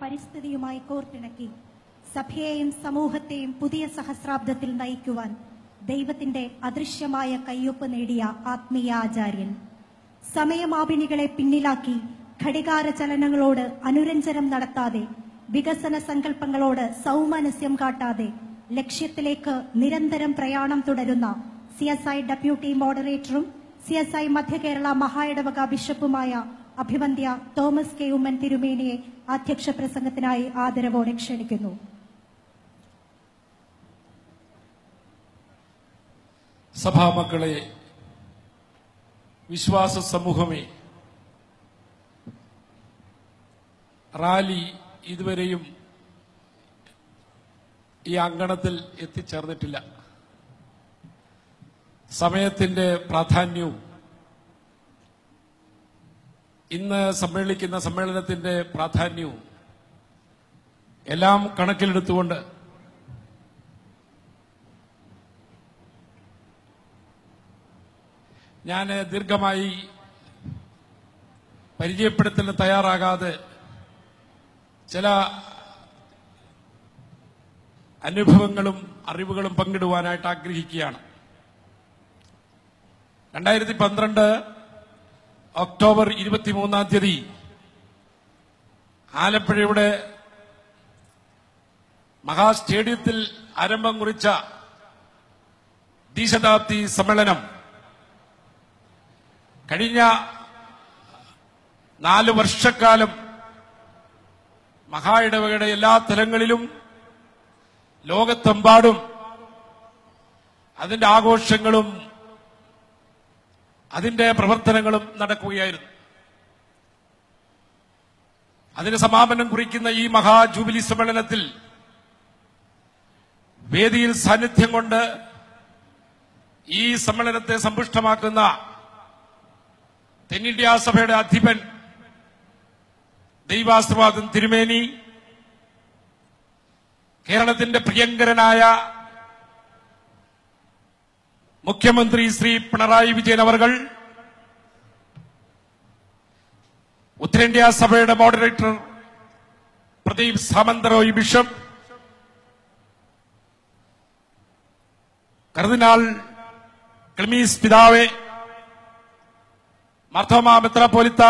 പരിസ്ഥിതിയുമായി കോർത്തിണക്കി സഭയെയും സമൂഹത്തെയും പുതിയ സഹസ്രാബ്ദത്തിൽ നയിക്കുവാൻ ദൈവത്തിന്റെ അദൃശ്യമായ കയ്യൊപ്പ് നേടിയ ആത്മീയ ആചാര്യൻ സമയമാപിനികളെ പിന്നിലാക്കി ഘടികാര ചലനങ്ങളോട് അനുരഞ്ജനം നടത്താതെ വികസന സങ്കല്പങ്ങളോട് സൗമനസ്യം കാട്ടാതെ ലക്ഷ്യത്തിലേക്ക് നിരന്തരം പ്രയാണം തുടരുന്ന സി എസ് ഐ ഡെപ്യൂട്ടി മോഡറേറ്ററും സി എസ് ഐ മധ്യ കേരള മഹായിടവക ബിഷപ്പുമായ അഭിവന്ദ്യ തോമസ് കെ ഉമ്മൻ തിരുമേനിയെ അധ്യക്ഷ പ്രസംഗത്തിനായി ആദരവോടെ ക്ഷണിക്കുന്നു സഭാമക്കളെ വിശ്വാസ സമൂഹമേ റാലി ഇതുവരെയും ഈ അങ്കണത്തിൽ എത്തിച്ചേർന്നിട്ടില്ല സമയത്തിന്റെ പ്രാധാന്യവും ഇന്ന് സമ്മേളിക്കുന്ന സമ്മേളനത്തിന്റെ പ്രാധാന്യവും എല്ലാം കണക്കിലെടുത്തുകൊണ്ട് ഞാൻ ദീർഘമായി പരിചയപ്പെടുത്തലിന് തയ്യാറാകാതെ ചില അനുഭവങ്ങളും അറിവുകളും പങ്കിടുവാനായിട്ട് ആഗ്രഹിക്കുകയാണ് രണ്ടായിരത്തി പന്ത്രണ്ട് ഒക്ടോബർ ഇരുപത്തിമൂന്നാം തീയതി ആലപ്പുഴയുടെ മഹാ സ്റ്റേഡിയത്തിൽ ആരംഭം കുറിച്ച ദീശതാബ്ദി സമ്മേളനം കഴിഞ്ഞ നാല് വർഷക്കാലം മഹായിടവകയുടെ എല്ലാ തലങ്ങളിലും ലോകത്തെമ്പാടും അതിന്റെ ആഘോഷങ്ങളും അതിന്റെ പ്രവർത്തനങ്ങളും നടക്കുകയായിരുന്നു അതിന് സമാപനം കുറിക്കുന്ന ഈ മഹാ ജൂബിലി സമ്മേളനത്തിൽ വേദിയിൽ സാന്നിധ്യം കൊണ്ട് ഈ സമ്മേളനത്തെ സമ്പുഷ്ടമാക്കുന്ന തെന്നിന്ത്യ സഭയുടെ അധിപൻ ദൈവാശ്രവാദം തിരുമേനി കേരളത്തിന്റെ പ്രിയങ്കരനായ മുഖ്യമന്ത്രി ശ്രീ പിണറായി വിജയൻ അവർകൾ ഉത്തരേന്ത്യ സഭയുടെ മോഡറേറ്റർ പ്രദീപ് സാമന്തറോയ് ബിഷപ്പ് കർദിനാൾ ക്ലിമീസ് പിതാവെ മർത്തോമ മെത്രാപ്പോലിത്ത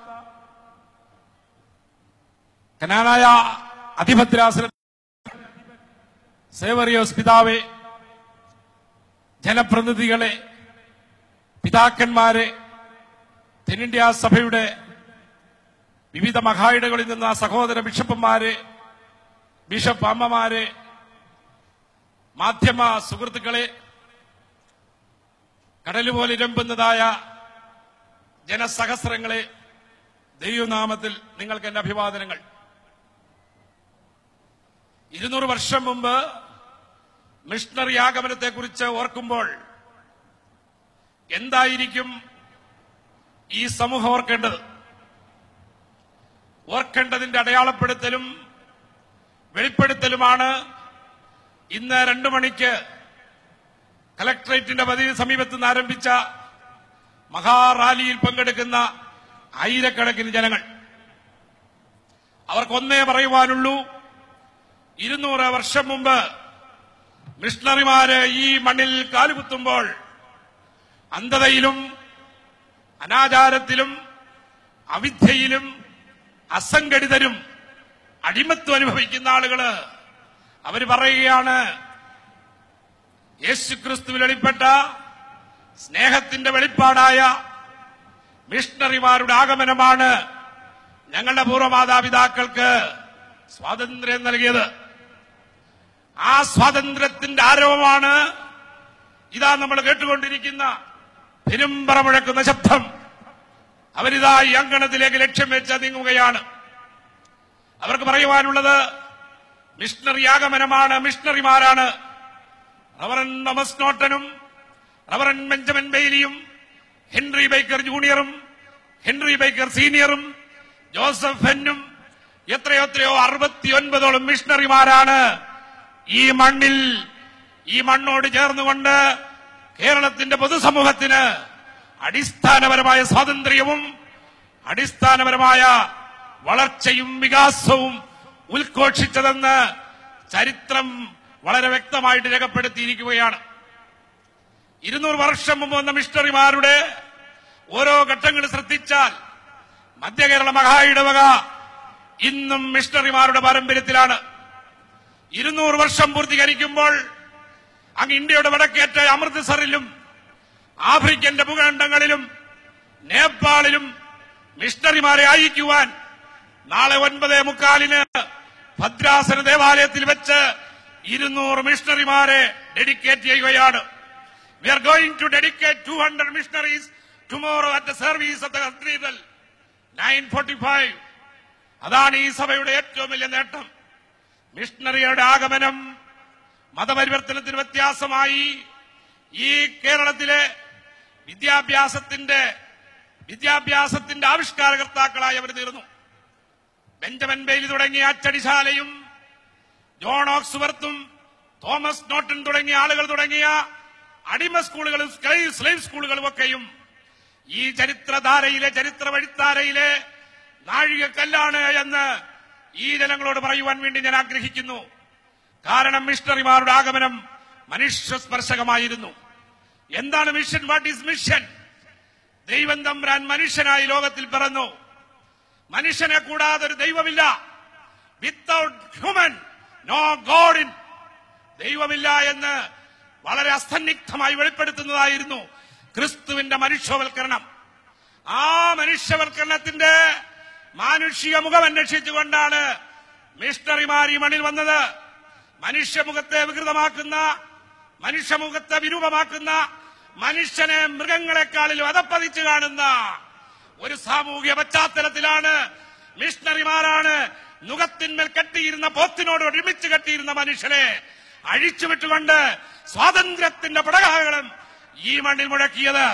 കനാനായ അധിപത്രാസന സേവറിയോസ് പിതാവെ ജനപ്രതിനിധികളെ പിതാക്കന്മാരെ തെന്നിന്ത്യ സഭയുടെ വിവിധ മഹായിടകളിൽ നിന്ന സഹോദര ബിഷപ്പന്മാരെ ബിഷപ്പ് അമ്മമാരെ മാധ്യമ സുഹൃത്തുക്കളെ കടലുപോലെ ഇരമ്പുന്നതായ ജനസഹസ്രങ്ങളെ ദൈവനാമത്തിൽ നിങ്ങൾക്ക് എന്റെ അഭിവാദനങ്ങൾ ഇരുന്നൂറ് വർഷം മുമ്പ് മിഷണറി ആഗമനത്തെക്കുറിച്ച് ഓർക്കുമ്പോൾ എന്തായിരിക്കും ഈ സമൂഹം ഓർക്കേണ്ടത് ഓർക്കേണ്ടതിന്റെ അടയാളപ്പെടുത്തലും വെളിപ്പെടുത്തലുമാണ് ഇന്ന് രണ്ടു മണിക്ക് കലക്ടറേറ്റിന്റെ പതിന് സമീപത്ത് നിന്ന് ആരംഭിച്ച മഹാറാലിയിൽ പങ്കെടുക്കുന്ന ആയിരക്കണക്കിന് ജനങ്ങൾ അവർക്കൊന്നേ പറയുവാനുള്ളൂ ഇരുന്നൂറ് വർഷം മുമ്പ് മിഷണറിമാര് ഈ മണ്ണിൽ കാലുകുത്തുമ്പോൾ അന്ധതയിലും അനാചാരത്തിലും അവിദ്യയിലും അസംഘടിതരും അടിമത്വം അനുഭവിക്കുന്ന ആളുകള് അവര് പറയുകയാണ് യേശുക്രിസ്തുവിൽ വെളിപ്പെട്ട സ്നേഹത്തിന്റെ വെളിപ്പാടായ മിഷണറിമാരുടെ ആഗമനമാണ് ഞങ്ങളുടെ പൂർവ്വമാതാപിതാക്കൾക്ക് സ്വാതന്ത്ര്യം നൽകിയത് ആ സ്വാതന്ത്ര്യത്തിന്റെ ആരവമാണ് ഇതാ നമ്മൾ കേട്ടുകൊണ്ടിരിക്കുന്ന പെരുമ്പറ മുഴക്കുന്ന ശബ്ദം അവരിതാ ഈ അങ്കണത്തിലേക്ക് ലക്ഷ്യം വെച്ച് നീങ്ങുകയാണ് അവർക്ക് പറയുവാനുള്ളത് മിഷണറി ആഗമനമാണ് മിഷണറിമാരാണ് റവറൻ തോമസ് നോട്ടനും റവറൻ ബെഞ്ചമിൻ ബെയ്ലിയും ഹെൻറി ബൈക്കർ ജൂനിയറും ഹെൻറി ബൈക്കർ സീനിയറും ജോസഫ് ഹെന്നും എത്രയോ എത്രയോ അറുപത്തിയൊൻപതോളം മിഷണറിമാരാണ് ഈ മണ്ണിൽ ഈ മണ്ണോട് ചേർന്നുകൊണ്ട് കേരളത്തിന്റെ പൊതുസമൂഹത്തിന് അടിസ്ഥാനപരമായ സ്വാതന്ത്ര്യവും അടിസ്ഥാനപരമായ വളർച്ചയും വികാസവും ഉദ്ഘോഷിച്ചതെന്ന് ചരിത്രം വളരെ വ്യക്തമായിട്ട് രേഖപ്പെടുത്തിയിരിക്കുകയാണ് ഇരുന്നൂറ് വർഷം മുമ്പ് വന്ന മിഷണറിമാരുടെ ഓരോ ഘട്ടങ്ങൾ ശ്രദ്ധിച്ചാൽ മധ്യകേരള മഹായിടവക ഇന്നും മിഷണറിമാരുടെ പാരമ്പര്യത്തിലാണ് ഇരുന്നൂറ് വർഷം പൂർത്തീകരിക്കുമ്പോൾ അങ്ങ് ഇന്ത്യയുടെ വടക്കേറ്റ അമൃത്സറിലും ആഫ്രിക്കന്റെ ഭൂഖണ്ഡങ്ങളിലും നേപ്പാളിലും മിഷണറിമാരെ അയക്കുവാൻ നാളെ ഒൻപതേ മുക്കാലിന് ഭദ്രാസന ദേവാലയത്തിൽ വെച്ച് ഇരുന്നൂറ് മിഷണറിമാരെ ഡെഡിക്കേറ്റ് ചെയ്യുകയാണ് we are going to dedicate two hundred missionaries tomorrow at the service of the cathedral nine forty five അതാണ് ഈ സഭയുടെ ഏറ്റവും വലിയ നേട്ടം മിഷണറിയുടെ ആഗമനം മതപരിവർത്തനത്തിന് വ്യത്യാസമായി ഈ കേരളത്തിലെ വിദ്യാഭ്യാസത്തിന്റെ വിദ്യാഭ്യാസത്തിന്റെ ആവിഷ്കാരകർത്താക്കളായി അവർ തീർന്നു ബെഞ്ചമിൻ ബെയ്ലി തുടങ്ങിയ അച്ചടിശാലയും ജോൺ ഓക്സ്വർത്തും തോമസ് നോട്ടൺ തുടങ്ങിയ ആളുകൾ തുടങ്ങിയ അടിമ സ്കൂളുകളും സ്ലൈവ് സ്ലൈവ് സ്കൂളുകളും ഒക്കെയും ഈ ചരിത്രധാരയിലെ ചരിത്ര വഴിത്താരയിലെ നാഴികക്കല്ലാണ് എന്ന് ഈ ജനങ്ങളോട് പറയുവാൻ വേണ്ടി ഞാൻ ആഗ്രഹിക്കുന്നു കാരണം മിഷണറിമാരുടെ ആഗമനം മനുഷ്യസ്പർശകമായിരുന്നു എന്താണ് മിഷൻ വാട്ട് ഈസ് മിഷൻ ദൈവം തമ്പ്രാൻ മനുഷ്യനായി ലോകത്തിൽ പിറന്നു മനുഷ്യനെ കൂടാതെ ഒരു ദൈവമില്ല without human no God in ദൈവമില്ല എന്ന് വളരെ അസന്നിഗ്ധമായി വെളിപ്പെടുത്തുന്നതായിരുന്നു ക്രിസ്തുവിന്റെ മനുഷ്യവൽക്കരണം ആ മനുഷ്യവൽക്കരണത്തിന്റെ മാനുഷിക മുഖം അന്വേഷിച്ചുകൊണ്ടാണ് മിഷണറിമാർ ഈ മണ്ണിൽ വന്നത് മനുഷ്യമുഖത്തെ വികൃതമാക്കുന്ന മനുഷ്യമുഖത്തെ വിരൂപമാക്കുന്ന മനുഷ്യനെ മൃഗങ്ങളെക്കാളിലും അതപ്പതിച്ചു കാണുന്ന ഒരു സാമൂഹിക പശ്ചാത്തലത്തിലാണ് മിഷണറിമാരാണ് നുഖത്തിന്മേൽ കെട്ടിയിരുന്ന പോത്തിനോട് ഒരുമിച്ച് കെട്ടിയിരുന്ന മനുഷ്യനെ അഴിച്ചുവിട്ടുകൊണ്ട് സ്വാതന്ത്ര്യത്തിന്റെ പടകാഹളം ഈ മണ്ണിൽ മുഴക്കിയത്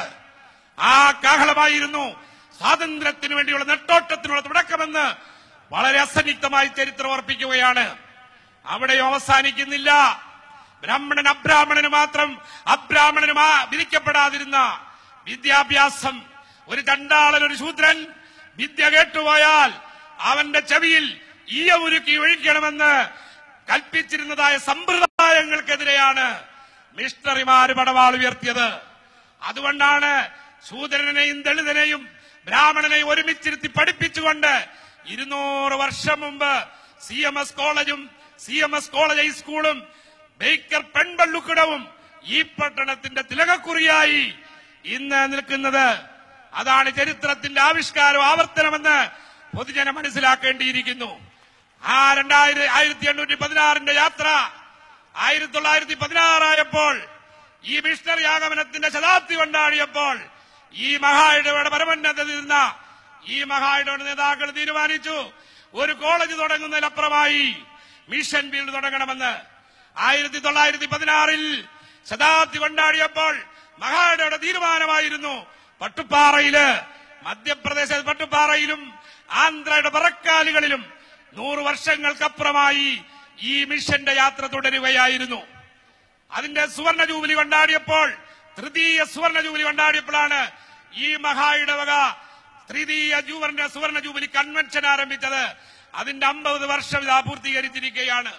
ആ കാഹളമായിരുന്നു സ്വാതന്ത്ര്യത്തിന് വേണ്ടിയുള്ള നെട്ടോട്ടത്തിനുള്ള തുടക്കമെന്ന് വളരെ അസന്നിഗ്ധമായി ചരിത്രം ഓർപ്പിക്കുകയാണ് അവിടെയും അവസാനിക്കുന്നില്ല ബ്രാഹ്മണൻ അബ്രാഹ്മണന് മാത്രം അബ്രാഹ്മണന് മാ- വിധിക്കപ്പെടാതിരുന്ന വിദ്യാഭ്യാസം ഒരു ചണ്ടാളൻ ഒരു ശൂദ്രൻ വിദ്യ കേട്ടുപോയാൽ അവന്റെ ചെവിയിൽ ഈയ ഉരുക്കി ഒഴിക്കണമെന്ന് കൽപ്പിച്ചിരുന്നതായ സമ്പ്രദായങ്ങൾക്കെതിരെയാണ് മിഷണറിമാര് പടവാൾ ഉയർത്തിയത് അതുകൊണ്ടാണ് ശൂദ്രനെയും ദളിതനെയും ബ്രാഹ്മണനെയും ഒരുമിച്ചിരുത്തി പഠിപ്പിച്ചുകൊണ്ട് ഇരുന്നൂറ് വർഷം മുമ്പ് സി എം എസ് കോളേജും സി എം എസ് കോളേജ് ഹൈസ്കൂളും ബേക്കർ പെൺപള്ളുക്കിടവും ഈ പട്ടണത്തിന്റെ തിലകക്കുറിയായി ഇന്ന് നിൽക്കുന്നത് അതാണ് ചരിത്രത്തിന്റെ ആവിഷ്കാരം ആവർത്തനമെന്ന് പൊതുജനം മനസ്സിലാക്കേണ്ടിയിരിക്കുന്നു ആ രണ്ടായിരത്തി ആയിരത്തി എണ്ണൂറ്റി പതിനാറിന്റെ യാത്ര ആയിരത്തി തൊള്ളായിരത്തി പതിനാറായപ്പോൾ ഈ മിഷണറി ആഗമനത്തിന്റെ ശതാബ്ദി കൊണ്ടാടിയപ്പോൾ ഈ മഹായിടവയുടെ പരമോന്നതയിൽ നിന്ന ഈ മഹായിടവയുടെ നേതാക്കൾ തീരുമാനിച്ചു ഒരു കോളേജ് തുടങ്ങുന്നതിനപ്പുറമായി മിഷൻ ഫീൽഡ് തുടങ്ങണമെന്ന് ആയിരത്തി തൊള്ളായിരത്തി പതിനാറിൽ ശതാബ്ദി കൊണ്ടാടിയപ്പോൾ മഹായിടവയുടെ തീരുമാനമായിരുന്നു പട്ടുപ്പാറയില് മധ്യപ്രദേശ പട്ടുപ്പാറയിലും ആന്ധ്രയുടെ പറക്കാലികളിലും നൂറ് വർഷങ്ങൾക്കപ്പുറമായി ഈ മിഷന്റെ യാത്ര തുടരുകയായിരുന്നു അതിന്റെ സുവർണ ജൂബിലി കൊണ്ടാടിയപ്പോൾ തൃതീയ സുവർണ ജൂബിലി കൊണ്ടാടിയപ്പോഴാണ് ഈ മഹായിടവക തൃതീയ ജൂവറിന്റെ സുവർണ ജൂബിലി കൺവെൻഷൻ ആരംഭിച്ചത് അതിന്റെ അമ്പത് വർഷം ഇതാ പൂർത്തീകരിച്ചിരിക്കുകയാണ്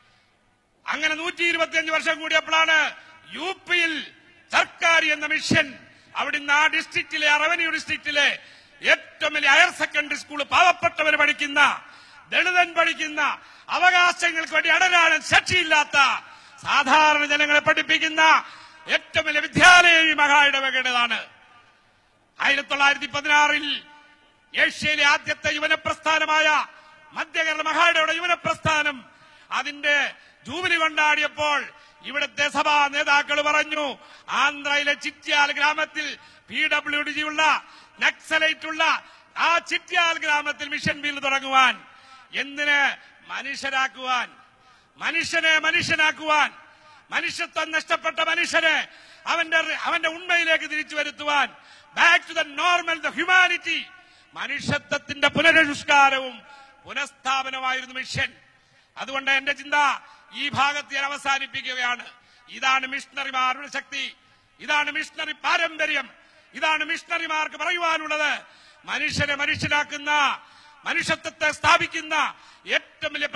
അങ്ങനെ നൂറ്റി ഇരുപത്തിയഞ്ച് വർഷം കൂടിയപ്പോഴാണ് യു പിയിൽ സർക്കാർ എന്ന മിഷൻ അവിടുന്ന് ആ ഡിസ്ട്രിക്റ്റിലെ ആ റവന്യൂ ഡിസ്ട്രിക്റ്റിലെ ഏറ്റവും വലിയ ഹയർ സെക്കൻഡറി സ്കൂൾ പാവപ്പെട്ടവർ പഠിക്കുന്ന ദളിതൻ പഠിക്കുന്ന അവകാശങ്ങൾക്ക് വേണ്ടി അടരാളൻ ശക്തിയില്ലാത്ത സാധാരണ ജനങ്ങളെ പഠിപ്പിക്കുന്ന ഏറ്റവും വലിയ വിദ്യാലയം ഈ മഹായിടവകയുടേതാണ് ആയിരത്തി തൊള്ളായിരത്തി പതിനാറിൽ ഏഷ്യയിലെ ആദ്യത്തെ യുവന പ്രസ്ഥാനമായ മധ്യകേരള മഹായുടെ യുവന പ്രസ്ഥാനം അതിന്റെ ജൂബിലി കൊണ്ടാടിയപ്പോൾ ഇവിടുത്തെ സഭാ നേതാക്കൾ പറഞ്ഞു ആന്ധ്രയിലെ ചിറ്റ്യാൽ ഗ്രാമത്തിൽ പി ഡബ്ല്യു ഡി ജി ഉള്ള നക്സലൈറ്റ് ഉള്ള ആ ചിറ്റ്യാൽ ഗ്രാമത്തിൽ മിഷൻ ബിൽ തുടങ്ങുവാൻ എന്തിന് മനുഷ്യരാക്കുവാൻ മനുഷ്യനെ മനുഷ്യനാക്കുവാൻ മനുഷ്യത്വം നഷ്ടപ്പെട്ട മനുഷ്യനെ അവന്റെ അവന്റെ ഉണ്മയിലേക്ക് തിരിച്ചു വരുത്തുവാൻ back to the normal the humanity മനുഷ്യത്വത്തിന്റെ പുനരനുഷ്കാരവും പുനഃസ്ഥാപനമായിരുന്നു മിഷൻ അതുകൊണ്ട് എന്റെ ചിന്ത ഈ ഭാഗത്ത് ഞാൻ അവസാനിപ്പിക്കുകയാണ് ഇതാണ് മിഷണറിമാരുടെ ശക്തി ഇതാണ് മിഷണറി പാരമ്പര്യം ഇതാണ് മിഷണറിമാർക്ക് പറയുവാനുള്ളത് മനുഷ്യനെ മനുഷ്യനാക്കുന്ന മനുഷ്യത്വത്തെ സ്ഥാപിക്കുന്ന ഏറ്റവും വലിയ പ്രക്രിയ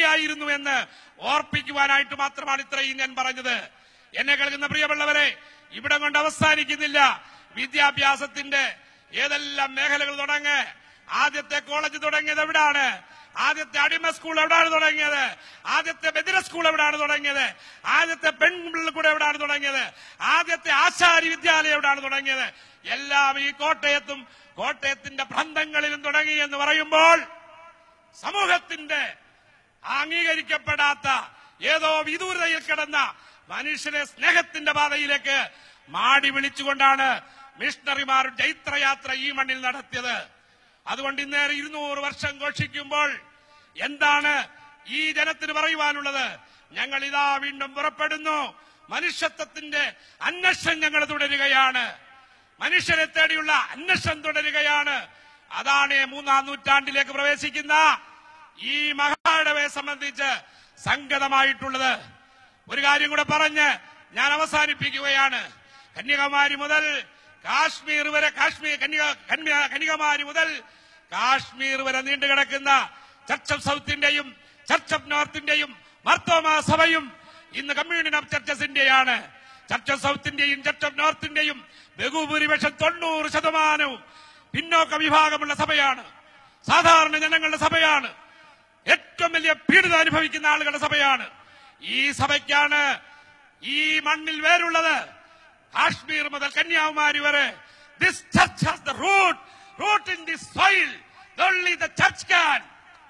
ശക്തിയായിരുന്നു എന്ന് ഓർപ്പിക്കുവാനായിട്ട് മാത്രമാണ് ഇത്രയും ഞാൻ പറഞ്ഞത് എന്നെ കേൾക്കുന്ന പ്രിയമുള്ളവരെ ഇവിടം കൊണ്ട് അവസാനിക്കുന്നില്ല വിദ്യാഭ്യാസത്തിന്റെ ഏതെല്ലാം മേഖലകൾ തുടങ്ങ് ആദ്യത്തെ കോളേജ് തുടങ്ങിയത് എവിടാണ് ആദ്യത്തെ അടിമ സ്കൂൾ എവിടാണ് തുടങ്ങിയത് ആദ്യത്തെ ബദിര സ്കൂൾ എവിടാണ് തുടങ്ങിയത് ആദ്യത്തെ പെൺപിള്ളക്കൂടെ എവിടാണ് തുടങ്ങിയത് ആദ്യത്തെ ആശാരി വിദ്യാലയം എവിടാണ് തുടങ്ങിയത് എല്ലാം ഈ കോട്ടയത്തും കോട്ടയത്തിന്റെ ബന്ധങ്ങളിലും തുടങ്ങി എന്ന് പറയുമ്പോൾ സമൂഹത്തിന്റെ അംഗീകരിക്കപ്പെടാത്ത ഏതോ വിദൂരതയിൽ കിടന്ന മനുഷ്യനെ സ്നേഹത്തിന്റെ പാതയിലേക്ക് മാടി വിളിച്ചുകൊണ്ടാണ് മിഷണറിമാർ ജൈത്രയാത്ര ഈ മണ്ണിൽ നടത്തിയത് അതുകൊണ്ട് ഇന്നേറെ ഇരുന്നൂറ് വർഷം ഘോഷിക്കുമ്പോൾ എന്താണ് ഈ ജനത്തിന് പറയുവാനുള്ളത് ഞങ്ങൾ ഇതാ വീണ്ടും പുറപ്പെടുന്നു മനുഷ്യത്വത്തിന്റെ അന്വേഷണം ഞങ്ങൾ തുടരുകയാണ് മനുഷ്യരെ തേടിയുള്ള അന്വേഷണം തുടരുകയാണ് അതാണ് മൂന്നാം നൂറ്റാണ്ടിലേക്ക് പ്രവേശിക്കുന്ന ഈ മഹാടവയെ സംബന്ധിച്ച് സംഗതമായിട്ടുള്ളത് ഒരു കാര്യം കൂടെ പറഞ്ഞ് ഞാൻ അവസാനിപ്പിക്കുകയാണ് കന്യാകുമാരി മുതൽ കാശ്മീർ വരെ കാശ്മീർ കന്യാ കന്യാ കന്യാകുമാരി മുതൽ കാശ്മീർ വരെ നീണ്ടുകിടക്കുന്ന ചർച്ച് ഓഫ് സൗത്തിന്റെയും ചർച്ച് ഓഫ് നോർത്തിന്റെയും മർത്തോമ സഭയും ഇന്ന് കമ്മ്യൂണിയൻ ഓഫ് ചർച്ചസിന്റെയാണ് ചർച്ച് ഓഫ് സൗത്തിന്റെയും ചർച്ച് ഓഫ് നോർത്തിന്റെയും ബഹുഭൂരിപക്ഷം തൊണ്ണൂറ് ശതമാനവും പിന്നോക്ക വിഭാഗമുള്ള സഭയാണ് സാധാരണ ജനങ്ങളുടെ സഭയാണ് ഏറ്റവും വലിയ പീഡിത അനുഭവിക്കുന്ന ആളുകളുടെ സഭയാണ് ഈ സഭയ്ക്കാണ് ഈ മണ്ണിൽ വേരുള്ളത് കാശ്മീർ മുതൽ കന്യാകുമാരി വരെ this church has the root root in this soil only the church can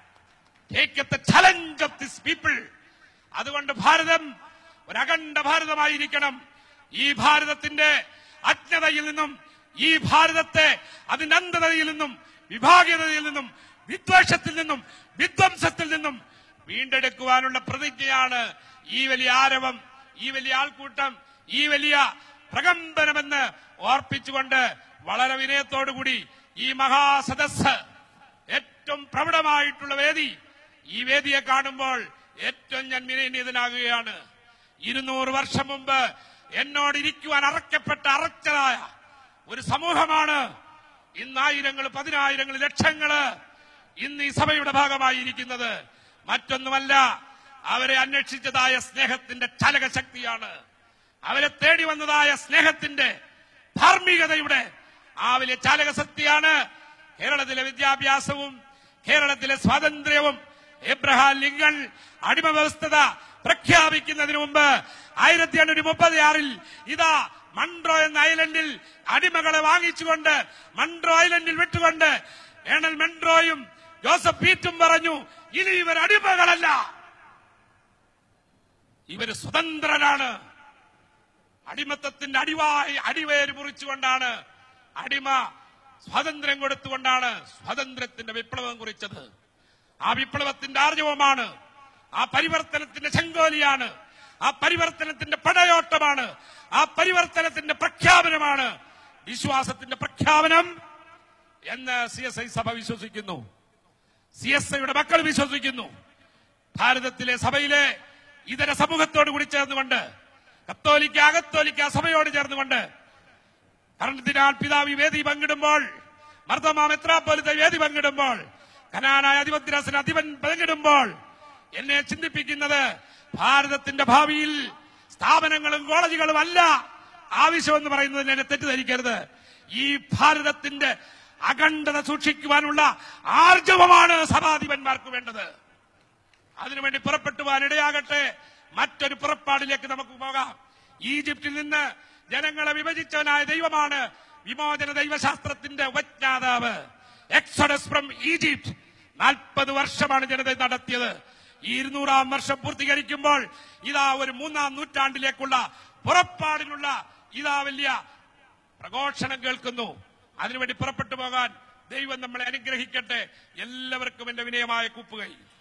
take the challenge of this people അതുകൊണ്ട് ഭാരതം ഒരു അഖണ്ഡ ഭാരതമായിരിക്കണം ഈ ഭാരതത്തിന്റെ അജ്ഞതയിൽ നിന്നും ഈ ഭാരതത്തെ അതിന്റെ അന്ധതയിൽ നിന്നും വിഭാഗീയതയിൽ നിന്നും വിദ്വേഷത്തിൽ നിന്നും വിധ്വംസത്തിൽ നിന്നും വീണ്ടെടുക്കുവാനുള്ള പ്രതിജ്ഞയാണ് ഈ വലിയ ആരവം ഈ വലിയ ആൾക്കൂട്ടം ഈ വലിയ പ്രകമ്പനമെന്ന് ഓർപ്പിച്ചുകൊണ്ട് വളരെ വിനയത്തോടുകൂടി ഈ മഹാസദസ് ഏറ്റവും പ്രബലമായിട്ടുള്ള വേദി ഈ വേദിയെ കാണുമ്പോൾ ഏറ്റവും ഞാൻ വിനയനീതനാകുകയാണ് ഇരുന്നൂറ് വർഷം മുമ്പ് എന്നോട് ഇരിക്കുവാൻ അറക്കപ്പെട്ട അറച്ചതായ ഒരു സമൂഹമാണ് ഇന്ന് ആയിരങ്ങൾ പതിനായിരങ്ങൾ ലക്ഷങ്ങള് ഇന്ന് ഈ സഭയുടെ ഭാഗമായിരിക്കുന്നത് മറ്റൊന്നുമല്ല അവരെ അന്വേഷിച്ചതായ സ്നേഹത്തിന്റെ ചലക ശക്തിയാണ് അവരെ തേടി വന്നതായ സ്നേഹത്തിന്റെ ധാർമ്മികതയുടെ ആ വലിയ ചാലക ശക്തിയാണ് കേരളത്തിലെ വിദ്യാഭ്യാസവും കേരളത്തിലെ സ്വാതന്ത്ര്യവും എബ്രഹാം ലിങ്കൺ അടിമ വ്യവസ്ഥത പ്രഖ്യാപിക്കുന്നതിന് മുമ്പ് ആയിരത്തി എണ്ണൂറ്റി മുപ്പത്തി ആറിൽ ഇതാ മൺട്രോ എന്ന ഐലൻഡിൽ അടിമകളെ വാങ്ങിച്ചുകൊണ്ട് മൺട്രോ ഐലൻഡിൽ വിട്ടുകൊണ്ട് ഏണൽ മെൻട്രോയും ജോസഫ് പീറ്റും പറഞ്ഞു ഇനി ഇവർ അടിമകളല്ല ഇവര് സ്വതന്ത്രരാണ് അടിമത്തത്തിന്റെ അടിവായി അടിവേര് മുറിച്ചുകൊണ്ടാണ് അടിമ സ്വാതന്ത്ര്യം കൊടുത്തുകൊണ്ടാണ് സ്വാതന്ത്ര്യത്തിന്റെ വിപ്ലവം കുറിച്ചത് ആ വിപ്ലവത്തിന്റെ ആർജവമാണ് ആ പരിവർത്തനത്തിന്റെ ചെങ്കോലിയാണ് ആ പരിവർത്തനത്തിന്റെ പടയോട്ടമാണ് ആ പരിവർത്തനത്തിന്റെ പ്രഖ്യാപനമാണ് വിശ്വാസത്തിന്റെ പ്രഖ്യാപനം എന്ന് സി എസ് ഐ സഭ വിശ്വസിക്കുന്നു സി എസ് ഐയുടെ മക്കൾ വിശ്വസിക്കുന്നു ഭാരതത്തിലെ സഭയിലെ ഇതര സമൂഹത്തോട് കൂടി ചേർന്നുകൊണ്ട് കത്തോലിക്ക അകത്തോലിക്ക സഭയോട് ചേർന്നുകൊണ്ട് കർണത്തിനാൽ പിതാവ് ഈ വേദി പങ്കിടുമ്പോൾ മർദ്ദമാ മെത്രാപ്പോലത്തെ വേദി പങ്കിടുമ്പോൾ കനാനായ അധിപത്യരാസന അധിപൻ പങ്കിടുമ്പോൾ എന്നെ ചിന്തിപ്പിക്കുന്നത് ഭാരതത്തിന്റെ ഭാവിയിൽ സ്ഥാപനങ്ങളും കോളേജുകളും അല്ല ആവശ്യമെന്ന് പറയുന്നതിന് എന്നെ തെറ്റിദ്ധരിക്കരുത് ഈ ഭാരതത്തിന്റെ അഖണ്ഡത സൂക്ഷിക്കുവാനുള്ള ആർജവമാണ് സഭാധിപന്മാർക്ക് വേണ്ടത് അതിനുവേണ്ടി പുറപ്പെട്ടു പോകാൻ ഇടയാകട്ടെ മറ്റൊരു പുറപ്പാടിലേക്ക് നമുക്ക് പോകാം ഈജിപ്തിൽ നിന്ന് ജനങ്ങളെ വിഭജിച്ചവനായ ദൈവമാണ് വിമോചന ദൈവശാസ്ത്രത്തിന്റെ ഉപജ്ഞാതാവ് എക്സോഡസ് ഫ്രം ഈജിപ്റ്റ് നാൽപ്പത് വർഷമാണ് ജനത നടത്തിയത് ഈ ഇരുന്നൂറാം വർഷം പൂർത്തീകരിക്കുമ്പോൾ ഇതാ ഒരു മൂന്നാം നൂറ്റാണ്ടിലേക്കുള്ള പുറപ്പാടിനുള്ള ഇതാ വലിയ പ്രഘോഷണം കേൾക്കുന്നു അതിനുവേണ്ടി പുറപ്പെട്ടു പോകാൻ ദൈവം നമ്മളെ അനുഗ്രഹിക്കട്ടെ എല്ലാവർക്കും എന്റെ വിനയമായ കൂപ്പുകൈ